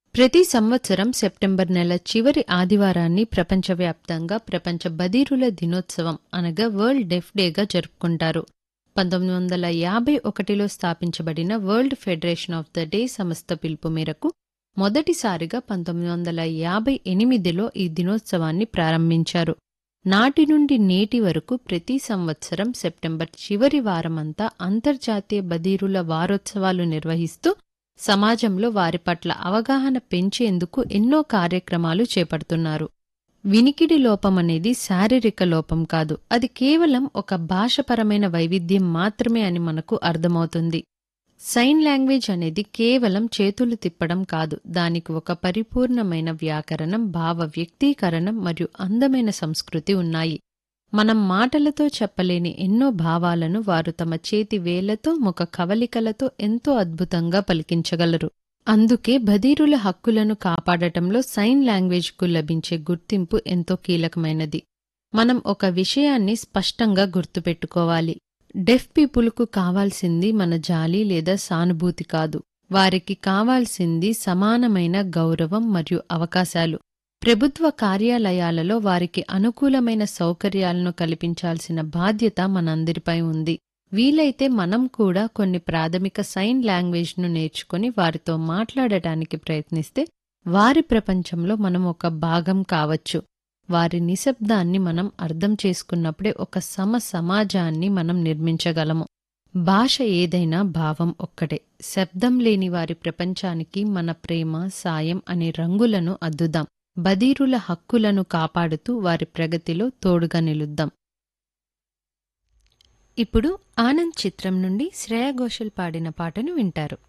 ప్రతి సంవత్సరం సెప్టెంబర్ నెల చివరి ఆదివారాన్ని ప్రపంచవ్యాప్తంగా ప్రపంచ బదిరుల దినోత్సవం అనగా వరల్డ్ డెఫ్ డేగా జరుపుకుంటారు పంతొమ్మిది వందల యాభై ఒకటిలో స్థాపించబడిన World Federation of the Deaf సంస్థ పిలుపు మేరకు మొదటిసారిగా పంతొమ్మిది వందల యాభై ఎనిమిదిలో ఈ దినోత్సవాన్ని ప్రారంభించారు నాటి నుండి నేటి వరకు ప్రతి సంవత్సరం సెప్టెంబర్ చివరి వారమంతా అంతర్జాతీయ బదీరుల వారోత్సవాలు నిర్వహిస్తూ సమాజంలో వారి పట్ల అవగాహన పెంచేందుకు ఎన్నో కార్యక్రమాలు చేపడుతున్నారు వినికిడి లోపం అనేది శారీరక లోపం కాదు అది కేవలం ఒక భాషపరమైన వైవిధ్యం మాత్రమే అని మనకు అర్థమవుతుంది సైన్ లాంగ్వేజ్ అనేది కేవలం చేతులు తిప్పడం కాదు దానికి ఒక పరిపూర్ణమైన వ్యాకరణం భావ వ్యక్తీకరణం మరియు అందమైన సంస్కృతి ఉన్నాయి మనం మాటలతో చెప్పలేని ఎన్నో భావాలను వారు తమ చేతి వేళ్లతో ముఖ కవలికలతో ఎంతో అద్భుతంగా పలికించగలరు అందుకే బదీరుల హక్కులను కాపాడటంలో సైన్ లాంగ్వేజ్కు లభించే గుర్తింపు ఎంతో కీలకమైనది మనం ఒక విషయాన్ని స్పష్టంగా గుర్తుపెట్టుకోవాలి డెఫ్ పీపుల్కు కావాల్సింది మన జాలి లేదా సానుభూతి కాదు వారికి కావాల్సింది సమానమైన గౌరవం మరియు అవకాశాలు ప్రభుత్వ కార్యాలయాలలో వారికి అనుకూలమైన సౌకర్యాలను కల్పించాల్సిన బాధ్యత మనందరిపై ఉంది వీలైతే మనం కూడా కొన్ని ప్రాథమిక సైన్ లాంగ్వేజ్ను నేర్చుకుని వారితో మాట్లాడటానికి ప్రయత్నిస్తే వారి ప్రపంచంలో మనం ఒక భాగం కావచ్చు వారి నిశ్శబ్దాన్ని మనం అర్థం చేసుకున్నప్పుడే ఒక సమ సమాజాన్ని మనం నిర్మించగలము భాష ఏదైనా భావం ఒక్కటే శబ్దం లేని వారి ప్రపంచానికి మన ప్రేమ సాయం అనే రంగులను అద్దుదాం బదీరుల హక్కులను కాపాడుతూ వారి ప్రగతిలో తోడుగా నిలుద్దాం ఇప్పుడు ఆనంద్ చిత్రం నుండి శ్రేయా ఘోషల్ పాడిన పాటను వింటారు